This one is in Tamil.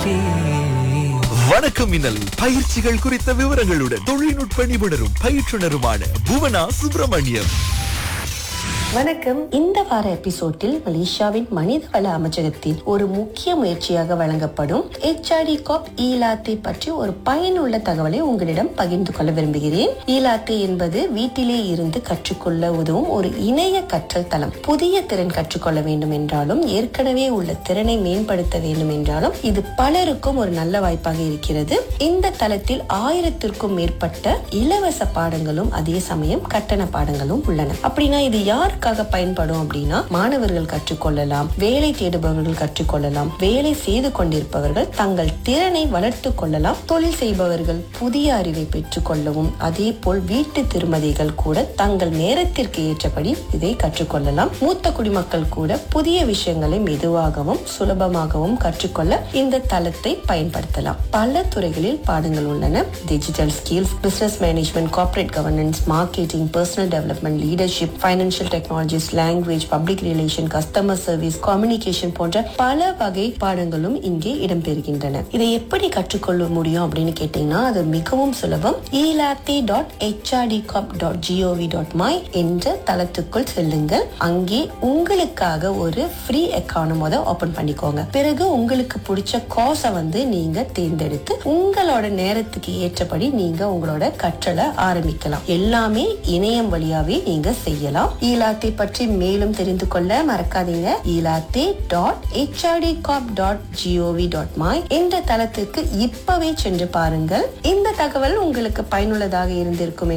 காற்றே வணக்கம் மின்னல் பயிற்சிகள் குறித்த விவரங்களுடன் தொழில்நுட்ப நிபுணரும் பயிற்றுனருமான புவனா சுப்பிரமணியம் வணக்கம் இந்த வார எபிசோட்டில் மலேசியாவின் மனிதவள அமைச்சகத்தின் ஒரு முக்கிய முயற்சியாக வழங்கப்படும் HRD காப் ஈலாத்தே பற்றி ஒரு பயனுள்ள தகவலை உங்களிடம் பகிர்ந்து கொள்ள விரும்புகிறேன் ஈலாத்தே என்பது வீட்டிலே இருந்து கற்றுக்கொள்ள உதவும் ஒரு இணைய கற்றல் தளம் புதிய திறன் கற்றுக்கொள்ள வேண்டும் என்றாலும் ஏற்கனவே உள்ள திறனை மேம்படுத்த வேண்டும் என்றாலும் இது பலருக்கும் ஒரு நல்ல வாய்ப்பாக இருக்கிறது இந்த தளத்தில் ஆயிரத்திற்கும் மேற்பட்ட இலவச பாடங்களும் அதே சமயம் கட்டண பாடங்களும் உள்ளன அப்படின்னா இது யாருக்காக பயன்படும் அப்படின்னா மாணவர்கள் கற்றுக்கொள்ளலாம் வேலை தேடுபவர்கள் கற்றுக்கொள்ளலாம் வேலை செய்து கொண்டிருப்பவர்கள் தங்கள் திறனை வளர்த்து கொள்ளலாம் தொழில் செய்பவர்கள் புதிய அறிவை பெற்றுக் கொள்ளவும் அதே போல் வீட்டு திருமதிகள் கூட தங்கள் நேரத்திற்கு ஏற்றபடி இதை கற்றுக்கொள்ளலாம் மூத்த குடிமக்கள் கூட புதிய விஷயங்களை மெதுவாகவும் சுலபமாகவும் கற்றுக்கொள்ள இந்த தளத்தை பயன்படுத்தலாம் பல துறைகளில் பாடங்கள் உள்ளன digital skills business management corporate governance marketing personal development leadership financial technologies language public relation customer service communication போன்ற பல வகை பாடங்களும் இங்கே இடம்பெறுகின்றன இதை எப்படி கற்றுக்கொள்ள முடியும் அப்படின்னு கேட்டீங்கன்னா அது மிகவும் சுலபம் ஈலாத்தி dot HRD corp dot GOV dot my என்ற தளத்துக்குள் செல்லுங்கள் அங்கே உங்களுக்காக ஒரு ஃப்ரீ அக்கௌண்ட் முத ஓபன் பண்ணிக்கோங்க பிறகு உங்களுக்கு பிடிச்ச கோர்ஸை வந்து நீங்க தேர்ந்தெடுத்து உங்களோட நேரத்துக்கு ஏற்றபடி நீங்க உங்களோட கற்றலை ஆரம்பிக்கலாம் எல்லாமே இணையம் வழியாவே நீங்க செய்யலாம் ஈலாத்தே பற்றி மேலும் தெரிந்து கொள்ள மறக்காதீங்க ஈலாத்தே dot HRD corp dot GOV dot my என்ற தளத்துக்கு இப்பவே சென்று பாருங்கள் இந்த தகவல் உங்களுக்கு பயனுள்ளதாக இருந்திருக்கும்